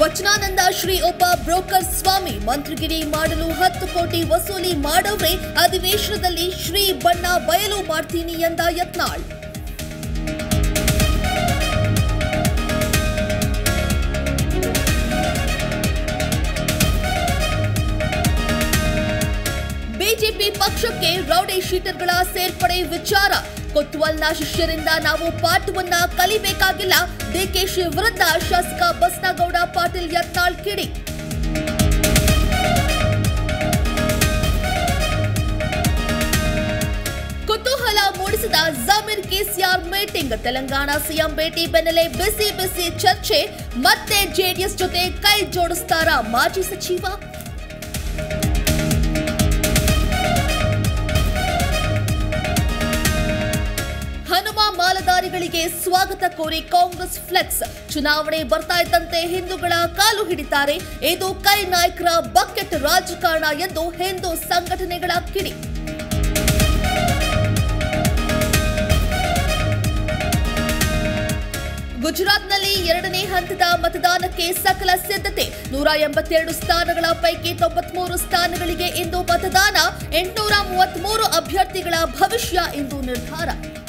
ವಚನಾನಂದ ಶ್ರೀ ಒಬ್ಬ ಬ್ರೋಕರ್ ಸ್ವಾಮಿ ಮಂತ್ರಿಗಿರಿ ಮಾಡಲು ಹತ್ತು ಕೋಟಿ ವಸೂಲಿ ಮಾಡವ್ರೆ ಅಧಿವೇಶನದಲ್ಲಿ ಶ್ರೀ ಬಣ್ಣ ಬಯಲು ಮಾಡ್ತೀನಿ ಎಂದ ಯತ್ನಾಳ್ ಬಿಜೆಪಿ ಪಕ್ಷಕ್ಕೆ ರೌಡಿ ಶೀಟರ್ಗಳ ಸೇರ್ಪಡೆ ವಿಚಾರ ಕೊತ್ವಾಲ್ನ ಶಿಷ್ಯರಿಂದ ನಾವು ಪಾಠವನ್ನ ಕಲಿಬೇಕಾಗಿಲ್ಲ ಡಿಕೆಶಿ ವಿರುದ್ಧ ಶಾಸಕ ಬಸ್ನಗೌಡ ಪಾಟೀಲ್ ಯತ್ನಾಳ್ ಕಿಡಿ ಕುತೂಹಲ ಮೂಡಿಸಿದ Zameer KCR meeting Telangana CM ಭೇಟಿ ಬೆನ್ನಲ್ಲೇ ಬಿಸಿ ಬಿಸಿ ಚರ್ಚೆ ಮತ್ತೆ ಜೆಡಿಎಸ್ ಜೊತೆ ಕೈ ಜೋಡಿಸ್ತಾರಾ ಮಾಜಿ ಸಚಿವ ಹನುಮ ಮಾಲಧಾರಿಗಳಿಗೆ ಸ್ವಾಗತ ಕೋರಿ ಕಾಂಗ್ರೆಸ್ ಫ್ಲೆಕ್ಸ್ ಚುನಾವಣೆ ಬರ್ತಾ ಇದ್ದಂತೆ ಹಿಂದೂಗಳ ಕಾಲು ಹಿಡಿತಾರೆ ಇದು ಕೈ ನಾಯಕರ ಬಕೆಟ್ ರಾಜಕಾರಣ ಎಂದು ಹಿಂದೂ ಸಂಘಟನೆಗಳ ಕಿಡಿ ಗುಜರಾತ್ನಲ್ಲಿ ಎರಡನೇ ಹಂತದ ಮತದಾನಕ್ಕೆ ಸಕಲ ಸಿದ್ಧತೆ ನೂರ ಎಂಬತ್ತೆರಡು ಸ್ಥಾನಗಳ ಪೈಕಿ ತೊಂಬತ್ಮೂರು ಸ್ಥಾನಗಳಿಗೆ ಇಂದು ಮತದಾನ ಎಂಟುನೂರ ಮೂವತ್ಮೂರು ಅಭ್ಯರ್ಥಿಗಳ ಭವಿಷ್ಯ ಇಂದು ನಿರ್ಧಾರ